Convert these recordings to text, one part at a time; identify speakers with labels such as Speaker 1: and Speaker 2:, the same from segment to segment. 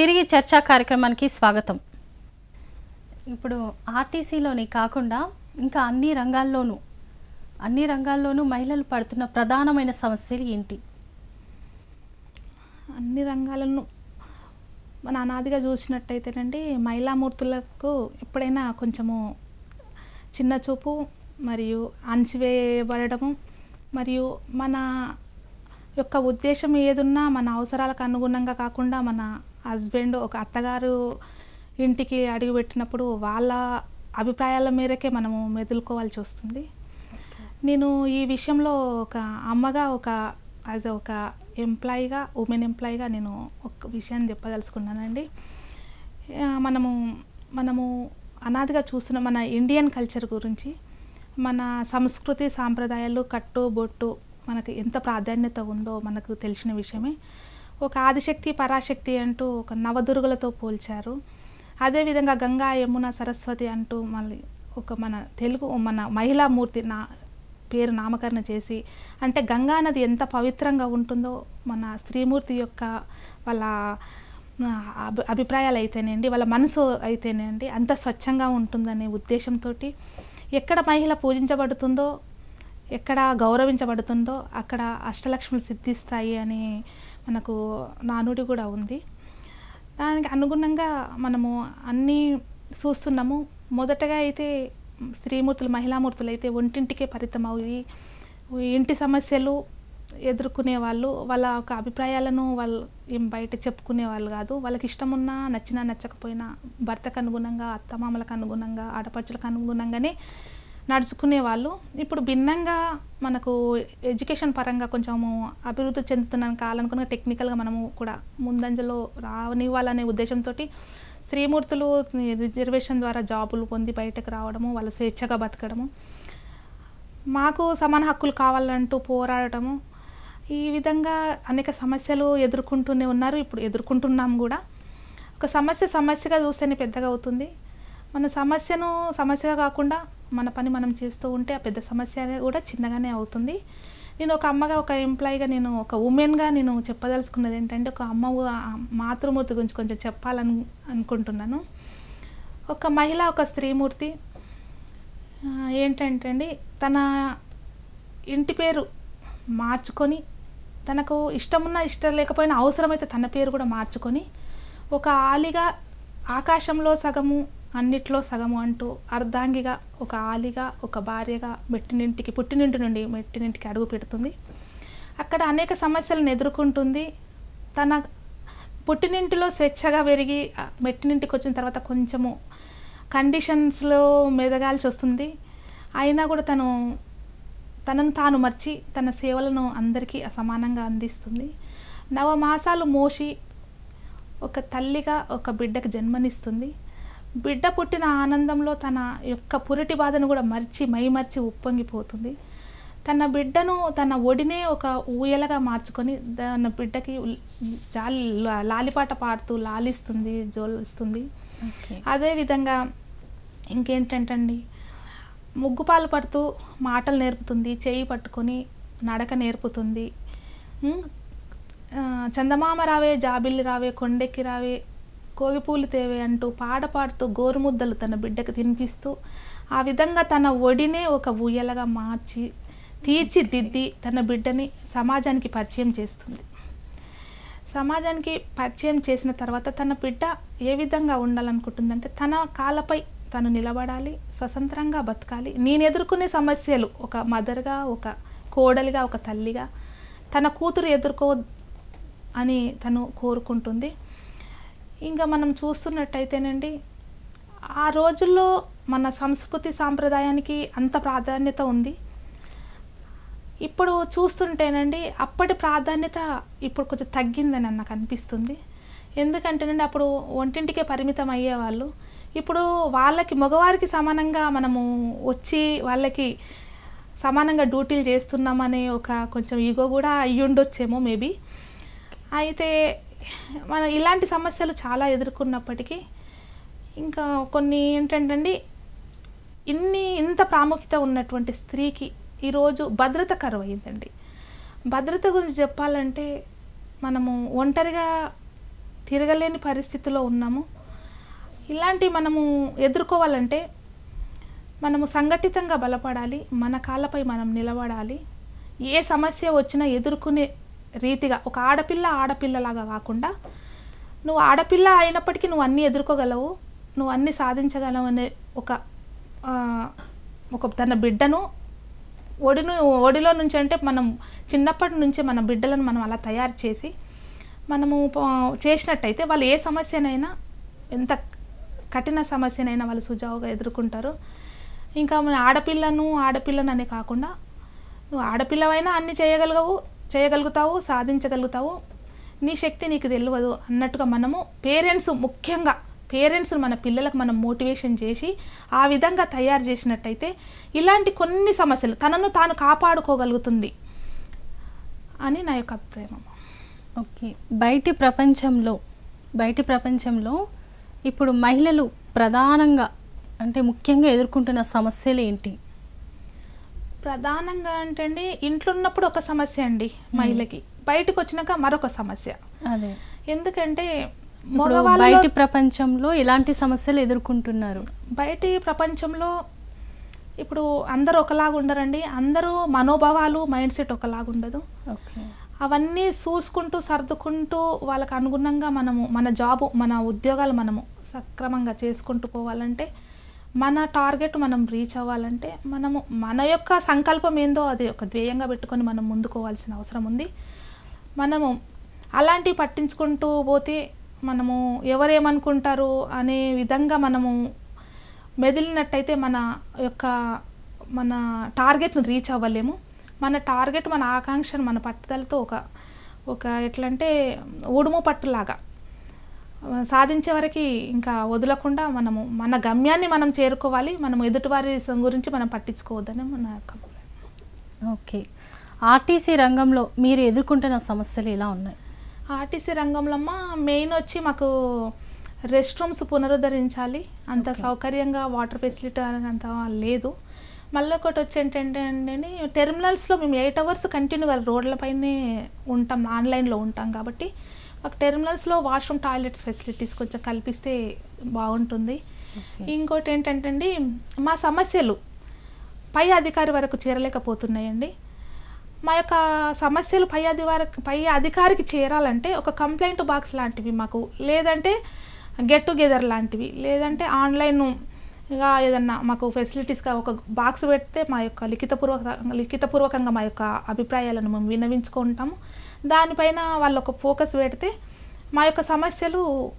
Speaker 1: తిరిగి చర్చా కార్యక్రమానికి స్వాగతం ఇప్పుడు ఆర్టీసీలోని కాకుండా ఇంకా అన్ని రంగాల్లోనూ అన్ని రంగాల్లోనూ మహిళలు పడుతున్న ప్రధానమైన సమస్యలు ఏంటి
Speaker 2: అన్ని రంగాలను మన అనాదిగా చూసినట్టయితేనండి మహిళామూర్తులకు ఎప్పుడైనా కొంచెము చిన్న చూపు మరియు అణచివేయబడము మరియు మన యొక్క ఉద్దేశం ఏదున్నా మన అవసరాలకు అనుగుణంగా కాకుండా మన హస్బెండ్ ఒక అత్తగారు ఇంటికి అడుగుపెట్టినప్పుడు వాళ్ళ అభిప్రాయాల మేరకే మనము మెదులుకోవాల్సి వస్తుంది నేను ఈ విషయంలో ఒక అమ్మగా ఒక యాజ్ ఒక ఎంప్లాయీగా ఉమెన్ ఎంప్లాయీగా నేను ఒక విషయాన్ని చెప్పదలుచుకున్నానండి ఆ, మనము మనము అనాదిగా చూస్తున్న మన ఇండియన్ కల్చర్ గురించి మన సంస్కృతి సాంప్రదాయాలు కట్టు బొట్టు మనకు ఎంత ప్రాధాన్యత ఉందో మనకు తెలిసిన విషయమే ఒక ఆదిశక్తి పరాశక్తి అంటూ ఒక నవదుర్గలతో పోల్చారు అదేవిధంగా గంగా యమున సరస్వతి అంటూ మళ్ళీ ఒక మన తెలుగు మన మహిళా మూర్తి నా పేరు నామకరణ చేసి అంటే గంగా నది ఎంత పవిత్రంగా ఉంటుందో మన స్త్రీమూర్తి యొక్క వాళ్ళ ఆ, అభి అభిప్రాయాలు అయితేనేండి వాళ్ళ మనసు అయితేనేండి అంత స్వచ్ఛంగా ఉంటుందనే ఉద్దేశంతో ఎక్కడ మహిళ పూజించబడుతుందో ఎక్కడ గౌరవించబడుతుందో అక్కడ అష్టలక్ష్ములు సిద్ధిస్తాయి అని మనకు నానుడి కూడా ఉంది దానికి అనుగుణంగా మనము అన్నీ చూస్తున్నాము మొదటగా అయితే స్త్రీమూర్తులు మహిళామూర్తులు అయితే ఒంటింటికే పరితం అవి ఇంటి సమస్యలు ఎదుర్కొనే వాళ్ళు వాళ్ళ యొక్క అభిప్రాయాలను వాళ్ళు ఏం బయట చెప్పుకునే వాళ్ళు కాదు వాళ్ళకి ఇష్టం ఉన్నా నచ్చినా నచ్చకపోయినా భర్తకు అనుగుణంగా అత్తమామలకు అనుగుణంగా ఆడపడుచులకు అనుగుణంగానే నడుచుకునే వాళ్ళు ఇప్పుడు భిన్నంగా మనకు ఎడ్యుకేషన్ పరంగా కొంచెము అభివృద్ధి చెందుతున్న కాలనుకున్న టెక్నికల్గా మనము కూడా ముందంజలో రానివ్వాలనే ఉద్దేశంతో స్త్రీమూర్తులు రిజర్వేషన్ ద్వారా జాబులు పొంది బయటకు రావడము వాళ్ళ స్వేచ్ఛగా బతకడము మాకు సమాన హక్కులు కావాలంటూ పోరాడటము ఈ విధంగా అనేక సమస్యలు ఎదుర్కొంటూనే ఉన్నారు ఇప్పుడు ఎదుర్కొంటున్నాం కూడా ఒక సమస్య సమస్యగా చూస్తేనే పెద్దగా అవుతుంది మన సమస్యను సమస్యగా కాకుండా మన పని మనం చేస్తూ ఉంటే ఆ పెద్ద సమస్య కూడా చిన్నగానే అవుతుంది నేను ఒక అమ్మగా ఒక ఎంప్లాయీగా నేను ఒక ఉమెన్గా నేను చెప్పదలుచుకున్నది ఏంటంటే ఒక అమ్మ మాతృమూర్తి గురించి కొంచెం చెప్పాలని అనుకుంటున్నాను ఒక మహిళ ఒక స్త్రీమూర్తి ఆ, ఏంటంటే అండి తన ఇంటి పేరు మార్చుకొని తనకు ఇష్టమున్నా ఇష్టం లేకపోయినా అవసరమైతే తన పేరు కూడా మార్చుకొని ఒక ఆలిగా ఆకాశంలో సగము అన్నిట్లో సగము అంటూ అర్ధాంగిగా ఒక ఆలిగా ఒక భార్యగా మెట్టినింటికి పుట్టినింటి నుండి మెట్టినింటికి అడుగు పెడుతుంది అక్కడ అనేక సమస్యలను ఎదుర్కొంటుంది తన పుట్టినింటిలో స్వేచ్ఛగా పెరిగి ఆ మెట్టినింటికి వచ్చిన తర్వాత కొంచెము కండిషన్స్లో మెదగాల్సి వస్తుంది అయినా కూడా తను తనను తాను మర్చి తన సేవలను అందరికీ సమానంగా అందిస్తుంది నవమాసాలు మోసి ఒక తల్లిగా ఒక బిడ్డకు జన్మనిస్తుంది బిడ్డ పుట్టిన ఆనందంలో తన యొక్క పురిటి బాధను కూడా మర్చి మైమర్చి ఉప్పొంగిపోతుంది తన బిడ్డను తన ఒడినే ఒక ఊయలగా మార్చుకొని తన బిడ్డకి జాలి లాలిపాట పాడుతూ లాలిస్తుంది జోలిస్తుంది
Speaker 1: ఓకే
Speaker 2: అదేవిధంగా ఇంకేంటంటండి ముగ్గుపాలు పడుతూ మాటలు నేర్పుతుంది చేయి పట్టుకొని నడక నేర్పుతుంది ఉమ్, ఆ, చందమామ రావే జాబిల్లి రావే కొండెక్కి రావే కోగిపూలు తేవే అంటూ పాడ పాడుతూ గోరుముద్దలు తన బిడ్డకు తినిపిస్తూ ఆ విధంగా తన ఒడినే ఒక ఊయలగా మార్చి తీర్చిదిద్ది తన బిడ్డని సమాజానికి పరిచయం చేస్తుంది సమాజానికి పరిచయం చేసిన తర్వాత తన బిడ్డ ఏ విధంగా ఉండాలనుకుంటుందంటే తన కాళ్ళపై తను నిలబడాలి స్వతంత్రంగా బతకాలి నేను ఎదుర్కొనే సమస్యలు ఒక మదర్గా ఒక కోడలిగా ఒక తల్లిగా తన కూతురు ఎదుర్కో అని తను కోరుకుంటుంది ఇంకా మనం చూస్తున్నట్టయితేనండి ఆ రోజుల్లో మన సంస్కృతి సాంప్రదాయానికి అంత ప్రాధాన్యత ఉంది ఇప్పుడు చూస్తుంటేనండి అప్పటి ప్రాధాన్యత ఇప్పుడు కొంచెం తగ్గిందని నాకు అనిపిస్తుంది ఎందుకంటేనండి అప్పుడు ఒంటింటికే పరిమితం అయ్యేవాళ్ళు ఇప్పుడు వాళ్ళకి మగవారికి సమానంగా మనము వచ్చి వాళ్ళకి సమానంగా డ్యూటీలు చేస్తున్నామనే ఒక కొంచెం ఈగో కూడా అయ్యుండొచ్చేమో మేబీ అయితే మన ఇలాంటి సమస్యలు చాలా ఎదుర్కొన్నప్పటికీ ఇంకా కొన్ని ఏంటంటే ఇన్ని ఇంత ప్రాముఖ్యత ఉన్నటువంటి స్త్రీకి ఈరోజు భద్రత కరువైందండి భద్రత గురించి చెప్పాలంటే మనము ఒంటరిగా తిరగలేని పరిస్థితిలో ఉన్నాము ఇలాంటి మనము ఎదుర్కోవాలంటే మనము సంఘటితంగా బలపడాలి మన కాళ్ళపై మనం నిలబడాలి ఏ సమస్య వచ్చినా ఎదుర్కొనే రీతిగా ఒక ఆడపిల్ల ఆడపిల్లలాగా కాకుండా నువ్వు ఆడపిల్ల అయినప్పటికీ నువ్వు అన్నీ ఎదుర్కోగలవు నువ్వు అన్నీ సాధించగలవు అనే ఒక ఆ, ఒక తన బిడ్డను ఒడిను ఒడిలో నుంచి అంటే మనం చిన్నప్పటి నుంచే మన బిడ్డలను మనం అలా తయారు చేసి మనము ప- చేసినట్టయితే వాళ్ళు ఏ సమస్యనైనా ఎంత కఠిన సమస్యనైనా వాళ్ళు సుజావుగా ఎదుర్కొంటారు ఇంకా మన ఆడపిల్లను ఆడపిల్లను అనే కాకుండా నువ్వు ఆడపిల్లవైనా అన్ని చేయగలగవు చేయగలుగుతావు సాధించగలుగుతావు నీ శక్తి నీకు తెలియదు అన్నట్టుగా మనము పేరెంట్స్ ముఖ్యంగా పేరెంట్స్ మన పిల్లలకు మనం మోటివేషన్ చేసి ఆ విధంగా తయారు చేసినట్టయితే ఇలాంటి కొన్ని సమస్యలు తనను తాను కాపాడుకోగలుగుతుంది అని నా యొక్క అభిప్రాయం
Speaker 1: ఓకే బయటి ప్రపంచంలో బయటి ప్రపంచంలో ఇప్పుడు మహిళలు ప్రధానంగా అంటే ముఖ్యంగా ఎదుర్కొంటున్న సమస్యలు ఏంటి
Speaker 2: ప్రధానంగా అంటే అండి ఇంట్లో ఉన్నప్పుడు ఒక సమస్య అండి మహిళకి బయటకు వచ్చినాక మరొక సమస్య
Speaker 1: అదే
Speaker 2: ఎందుకంటే
Speaker 1: ఇప్పుడు
Speaker 2: మగవాళ్ళలో
Speaker 1: బయటి ప్రపంచంలో ఎలాంటి సమస్యలు ఎదుర్కొంటున్నారు
Speaker 2: బయటి ప్రపంచంలో ఇప్పుడు అందరూ ఒకలాగా ఉండరండి అందరూ మనోభావాలు మైండ్ సెట్ ఒకలాగా ఉండదు
Speaker 1: ఓకే
Speaker 2: అవన్నీ చూసుకుంటూ సర్దుకుంటూ వాళ్ళకి అనుగుణంగా మనము మన జాబు మన ఉద్యోగాలు మనము సక్రమంగా చేసుకుంటూ పోవాలంటే మన టార్గెట్ మనం రీచ్ అవ్వాలంటే మనము మన యొక్క సంకల్పం ఏందో అది ఒక ధ్యేయంగా పెట్టుకొని మనం ముందుకోవాల్సిన అవసరం ఉంది మనము అలాంటివి పట్టించుకుంటూ పోతే మనము ఎవరేమనుకుంటారు అనే విధంగా మనము మెదిలినట్టయితే మన యొక్క మన టార్గెట్ను రీచ్ అవ్వలేము మన టార్గెట్ మన ఆకాంక్షను మన పట్టుదలతో ఒక ఒక ఎట్లంటే ఉడుము పట్టులాగా ఆ, సాధించే వరకు ఇంకా వదలకుండా మనము మన గమ్యాన్ని మనం చేరుకోవాలి మనం ఎదుటివారి సం- గురించి మనం పట్టించుకోవద్దని మన యొక్క అభిప్రాయం.
Speaker 1: ఓకే ఆర్టీసీ రంగంలో మీరు ఎదుర్కొంటున్న సమస్యలు ఎలా ఉన్నాయి
Speaker 2: ఆర్టీసీ రంగంలో అమ్మ మెయిన్ వచ్చి మాకు రెస్ట్ రూమ్స్ పునరుద్ధరించాలి అంత సౌకర్యంగా వాటర్ ఫెసిలిటీ అంత లేదు మళ్ళీ ఒకటి వచ్చి ఏంటంటే అండి టెర్మినల్స్లో మేము ఎయిట్ అవర్స్ కంటిన్యూగా రోడ్లపైనే ఉంటాం ఆన్లైన్లో ఉంటాం కాబట్టి మాకు టెర్మినల్స్లో వాష్రూమ్ టాయిలెట్స్ ఫెసిలిటీస్ కొంచెం కల్పిస్తే బాగుంటుంది
Speaker 1: ఓకే.
Speaker 2: ఇంకోటి ఏంటంటే అండి మా సమస్యలు పై అధికారి వరకు చేరలేకపోతున్నాయండి మా యొక్క సమస్యలు పై అధి వరకు పై అధికారికి చేరాలంటే ఒక కంప్లైంట్ బాక్స్ లాంటివి మాకు లేదంటే గెట్ టుగెదర్ లాంటివి లేదంటే ఆన్లైన్ ఇక ఏదన్నా మాకు ఫెసిలిటీస్గా ఒక బాక్స్ పెడితే మా యొక్క లిఖితపూర్వక లిఖితపూర్వకంగా మా యొక్క అభిప్రాయాలను మేము విన్నవించుకుంటాము దానిపైన వాళ్ళు ఒక ఫోకస్ పెడితే మా యొక్క సమస్యలు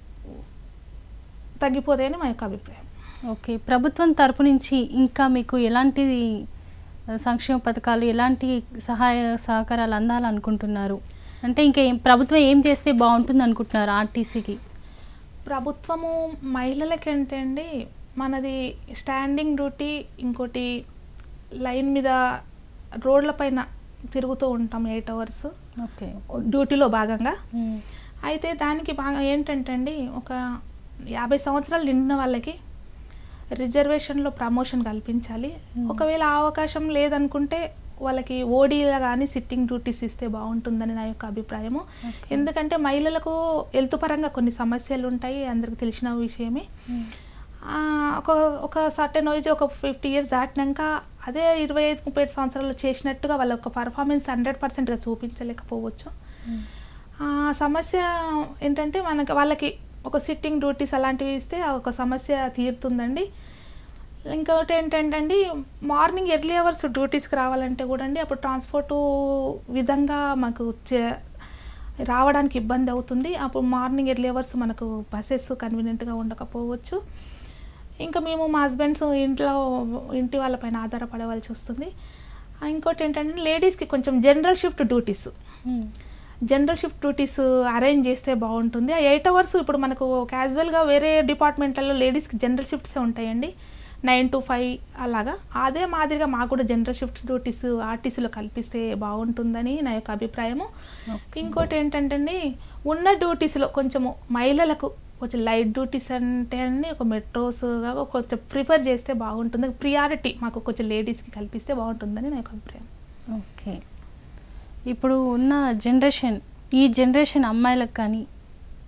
Speaker 2: తగ్గిపోతాయని మా యొక్క అభిప్రాయం
Speaker 1: ఓకే ప్రభుత్వం తరపు నుంచి ఇంకా మీకు ఎలాంటి ఆ, సంక్షేమ పథకాలు ఎలాంటి సహాయ సహకారాలు అందాలనుకుంటున్నారు అంటే ఇంకా ఏం- ప్రభుత్వం ఏం చేస్తే బాగుంటుంది అనుకుంటున్నారు ఆర్టీసీకి
Speaker 2: ప్రభుత్వము మహిళలకి అంటే అండి మనది స్టాండింగ్ డ్యూటీ ఇంకోటి లైన్ మీద రోడ్లపైన తిరుగుతూ ఉంటాం ఎయిట్ అవర్స్
Speaker 1: ఓకే
Speaker 2: డ్యూటీలో భాగంగా
Speaker 1: ఉమ్.
Speaker 2: అయితే దానికి బాగా ఏంటంటే అండి ఒక యాభై సంవత్సరాలు నిండిన వాళ్ళకి రిజర్వేషన్లో ప్రమోషన్ కల్పించాలి ఒకవేళ ఆ అవకాశం లేదనుకుంటే వాళ్ళకి ఓడీలా కానీ సిట్టింగ్ డ్యూటీస్ ఇస్తే బాగుంటుందని నా యొక్క అభిప్రాయము
Speaker 1: Okay.
Speaker 2: ఎందుకంటే మహిళలకు హెల్త్ పరంగా కొన్ని సమస్యలు ఉంటాయి అందరికి తెలిసిన విషయమే
Speaker 1: ఉమ్.
Speaker 2: ఆ, ఒక ఒక సర్టెన్ ఏజ్ ఒక ఫిఫ్టీ ఇయర్స్ దాటినాక అదే ఇరవై ఐదు ముప్పై ఐదు సంవత్సరాలు చేసినట్టుగా వాళ్ళ యొక్క పర్ఫార్మెన్స్ హండ్రెడ్ పర్సెంట్గా చూపించలేకపోవచ్చు
Speaker 1: ఉమ్.
Speaker 2: ఆ సమస్య ఏంటంటే మనకి వాళ్ళకి ఒక సిట్టింగ్ డ్యూటీస్ అలాంటివి ఇస్తే ఆ ఒక సమస్య తీరుతుందండి ఇంకొకటి ఏంటంటే అండి మార్నింగ్ ఎర్లీ అవర్స్ డ్యూటీస్కి రావాలంటే కూడా అండి అప్పుడు ట్రాన్స్పోర్టు విధంగా మాకు చే- రావడానికి ఇబ్బంది అవుతుంది అప్పుడు మార్నింగ్ ఎర్లీ అవర్స్ మనకు బస్సెస్ కన్వీనియంట్గా ఉండకపోవచ్చు ఇంకా మేము మా హస్బెండ్స్ ఇంట్లో ఇంటి వాళ్ళపైన ఆధారపడవలసి వస్తుంది ఆ, ఇంకోటి ఏంటంటే లేడీస్కి కొంచెం జనరల్ షిఫ్ట్ డ్యూటీస్
Speaker 1: ఉమ్.
Speaker 2: జనరల్ షిఫ్ట్ డ్యూటీస్ అరేంజ్ చేస్తే బాగుంటుంది ఆ ఎయిట్ అవర్స్ ఇప్పుడు మనకు క్యాజువల్గా వేరే డిపార్ట్మెంట్లలో లేడీస్కి జనరల్ షిఫ్ట్సే ఉంటాయండి నైన్ టు ఫైవ్ అలాగా అదే మాదిరిగా మాకు కూడా జనరల్ షిఫ్ట్ డ్యూటీస్ ఆర్టీసీలో కల్పిస్తే బాగుంటుందని నా యొక్క అభిప్రాయము
Speaker 1: Okay.
Speaker 2: ఇంకోటి ఏంటంటే అండి ఉన్న డ్యూటీస్లో కొంచెము మహిళలకు కొంచెం లైట్ డ్యూటీస్ అంటే అన్ని ఒక మెట్రోస్గా కొంచెం ప్రిఫర్ చేస్తే బాగుంటుంది ప్రియారిటీ మాకు కొంచెం లేడీస్కి కల్పిస్తే బాగుంటుందని నా యొక్క అభిప్రాయం
Speaker 1: ఓకే ఇప్పుడు ఉన్న జనరేషన్ ఈ జనరేషన్ అమ్మాయిలకు కానీ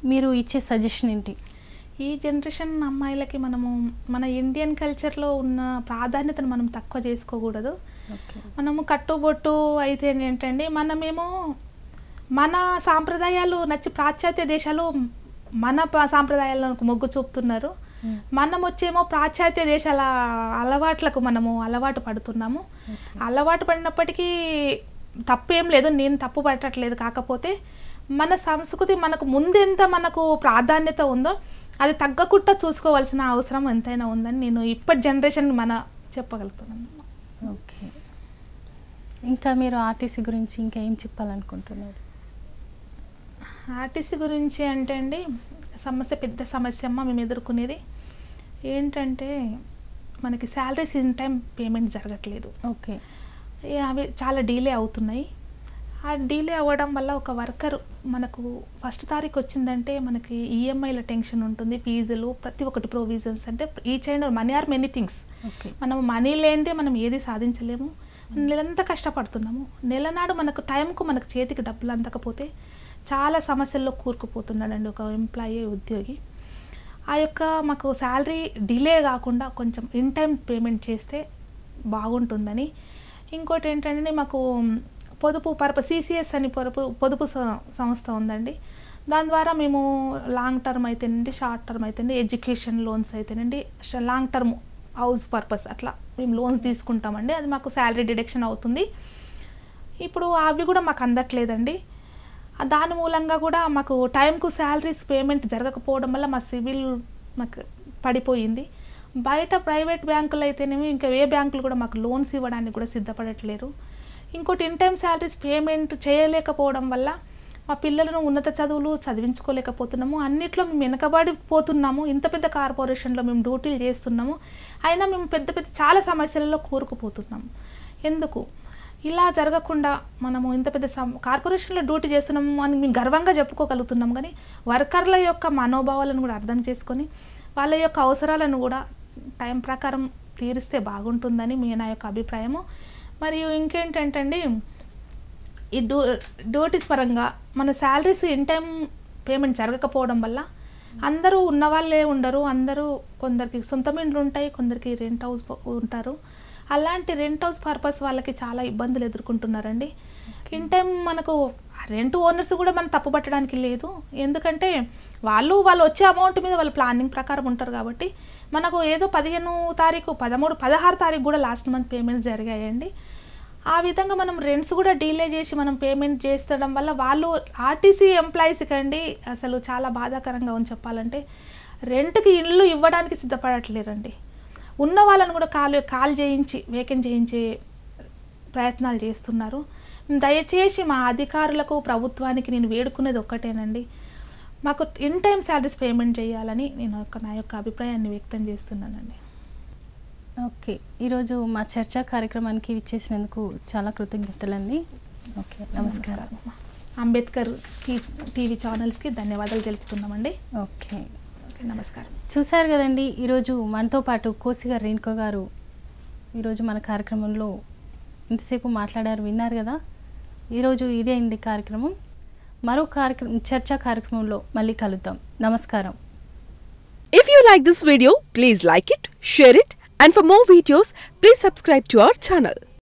Speaker 1: మీరు ఇచ్చే సజెషన్ ఏంటి
Speaker 2: ఈ జనరేషన్ అమ్మాయిలకి మనము మన ఇండియన్ కల్చర్లో ఉన్న ప్రాధాన్యతను మనం తక్కువ చేసుకోకూడదు
Speaker 1: ఓకే
Speaker 2: మనము కట్టుబొట్టు అయితే ఏంటండి మనమేమో మన సాంప్రదాయాలు నచ్చి పాశ్చాత్య దేశాలు మన ప- సాంప్రదాయాలకు మొగ్గు చూపుతున్నారు
Speaker 1: Hmm.
Speaker 2: మనం వచ్చేమో పాశ్చాత్య దేశాల అలవాట్లకు మనము అలవాటు పడుతున్నాము అలవాటు పడినప్పటికీ తప్పేం లేదు నేను తప్పు పడట్లేదు కాకపోతే మన సంస్కృతి మనకు ముందెంత మనకు ప్రాధాన్యత ఉందో అది తగ్గకుండా చూసుకోవాల్సిన అవసరం ఎంతైనా ఉందని నేను ఇప్పటి జనరేషన్ మన చెప్పగలుగుతున్నాను
Speaker 1: ఓకే ఇంకా మీరు ఆర్టీసీ గురించి ఇంకా ఏం చెప్పాలనుకుంటున్నారు
Speaker 2: ఆర్టీసీ గురించి అంటే అండి సమస్య పెద్ద సమస్య అమ్మ మేము ఎదుర్కొనేది ఏంటంటే మనకి శాలరీస్ ఇన్ టైం పేమెంట్ జరగట్లేదు
Speaker 1: ఓకే
Speaker 2: ఏ అవి చాలా డీలే అవుతున్నాయి ఆ డీలే అవ్వడం వల్ల ఒక వర్కర్ మనకు ఫస్ట్ తారీఖు వచ్చిందంటే మనకి ఈఎంఐల టెన్షన్ ఉంటుంది ఫీజులు ప్రతి ఒక్కటి ప్రొవిజన్స్ అంటే each and money are many things
Speaker 1: okay
Speaker 2: మనం మనీ లేనిదే మనం ఏది సాధించలేము నెలంతా కష్టపడుతున్నాము నెలనాడు మనకు టైంకు మనకు చేతికి డబ్బులు అందకపోతే చాలా సమస్యల్లో కూరుకుపోతున్నాడండి ఒక ఎంప్లాయీ ఉద్యోగి ఆ యొక్క మాకు శాలరీ డిలే కాకుండా కొంచెం ఇన్ టైం పేమెంట్ చేస్తే బాగుంటుందని ఇంకోటి ఏంటంటే మాకు పొదుపు పరప సిసిఎస్ అని పొదుపు పొదుపు స- సంస్థ ఉందండి దాని ద్వారా మేము లాంగ్ టర్మ్ అయితేనండి షార్ట్ టర్మ్ అయితేనండి ఎడ్యుకేషన్ లోన్స్ అయితేనండి ష- లాంగ్ టర్మ్ హౌస్ పర్పస్ అట్లా మేము లోన్స్ తీసుకుంటామండి అది మాకు శాలరీ డిడక్షన్ అవుతుంది ఇప్పుడు అవి కూడా మాకు అందట్లేదండి ఆ దాని మూలంగా కూడా మాకు టైంకు శాలరీస్ పేమెంట్ జరగకపోవడం వల్ల మా సివిల్ మాకు పడిపోయింది బయట ప్రైవేట్ బ్యాంకులు అయితేనేమి ఇంకా ఏ బ్యాంకులు కూడా మాకు లోన్స్ ఇవ్వడానికి కూడా సిద్ధపడట్లేరు ఇంకోటి ఇన్ టైం శాలరీస్ పేమెంట్ చేయలేకపోవడం వల్ల మా పిల్లలను ఉన్నత చదువులు చదివించుకోలేకపోతున్నాము అన్నిట్లో మేము వెనకబడిపోతున్నాము ఇంత పెద్ద కార్పొరేషన్లో మేము డ్యూటీలు చేస్తున్నాము అయినా మేము పెద్ద పెద్ద చాలా సమస్యలలో కూరుకుపోతున్నాము ఎందుకు ఇలా జరగకుండా మనము ఇంత పెద్ద సం కార్పొరేషన్లో డ్యూటీ చేస్తున్నాము అని మేము గర్వంగా చెప్పుకోగలుగుతున్నాం కానీ వర్కర్ల యొక్క మనోభావాలను కూడా అర్థం చేసుకొని వాళ్ళ యొక్క అవసరాలను కూడా టైం ప్రకారం తీరిస్తే బాగుంటుందని మీ నా యొక్క అభిప్రాయము మరియు ఇంకేంటంటే అండి ఈ డ్యూ డ్యూటీస్ పరంగా మన శాలరీస్ ఇన్ టైం పేమెంట్ జరగకపోవడం వల్ల అందరూ ఉన్నవాళ్ళే ఉండరు అందరూ కొందరికి సొంతం ఇండ్లు ఉంటాయి కొందరికి రెంట్ హౌస్ ఉంటారు అలాంటి రెంట్ హౌస్ పర్పస్ వాళ్ళకి చాలా ఇబ్బందులు ఎదుర్కొంటున్నారండి ఇన్ టైం మనకు రెంట్ ఓనర్స్ కూడా మనం తప్పు పట్టడానికి లేదు ఎందుకంటే వాళ్ళు వాళ్ళు వచ్చే అమౌంట్ మీద వాళ్ళు ప్లానింగ్ ప్రకారం ఉంటారు కాబట్టి మనకు ఏదో పదిహేను తారీఖు పదమూడు పదహారు తారీఖు కూడా లాస్ట్ మంత్ పేమెంట్స్ జరిగాయండి ఆ విధంగా మనం రెంట్స్ కూడా డీలే చేసి మనం పేమెంట్ చేస్తడం వల్ల వాళ్ళు ఆర్టీసీ ఎంప్లాయీస్కి అండి అసలు చాలా బాధాకరంగా ఉంది చెప్పాలంటే రెంట్కి ఇల్లు ఇవ్వడానికి సిద్ధపడట్లేరండి ఉన్న వాళ్ళని కూడా కాల్ కాల్ చేయించి వేకెంట్ చేయించే ప్రయత్నాలు చేస్తున్నారు దయచేసి మా అధికారులకు ప్రభుత్వానికి నేను వేడుకునేది ఒక్కటేనండి మాకు ఇన్ టైం శాలరీస్ పేమెంట్ చేయాలని నేను యొక్క నా యొక్క అభిప్రాయాన్ని వ్యక్తం చేస్తున్నానండి
Speaker 1: ఓకే ఈరోజు మా చర్చా కార్యక్రమానికి విచ్చేసినందుకు చాలా కృతజ్ఞతలండి ఓకే నమస్కారం
Speaker 2: అమ్మా. అంబేద్కర్ టీ- టీవీ ఛానల్స్కి ధన్యవాదాలు తెలుపుతున్నామండి
Speaker 1: ఓకే
Speaker 2: ఓకే, నమస్కారం
Speaker 1: చూశారు కదండి ఈరోజు మనతో పాటు కోసిగారు రేణుక గారు ఈరోజు మన కార్యక్రమంలో ఇంతసేపు మాట్లాడారు విన్నారు కదా ఈరోజు ఇదే అండి కార్యక్రమం మరో కార్యక్రమం చర్చా కార్యక్రమంలో మళ్ళీ కలుద్దాం నమస్కారం
Speaker 3: If you like this video, please like it, share it, and for more videos, please subscribe to our channel.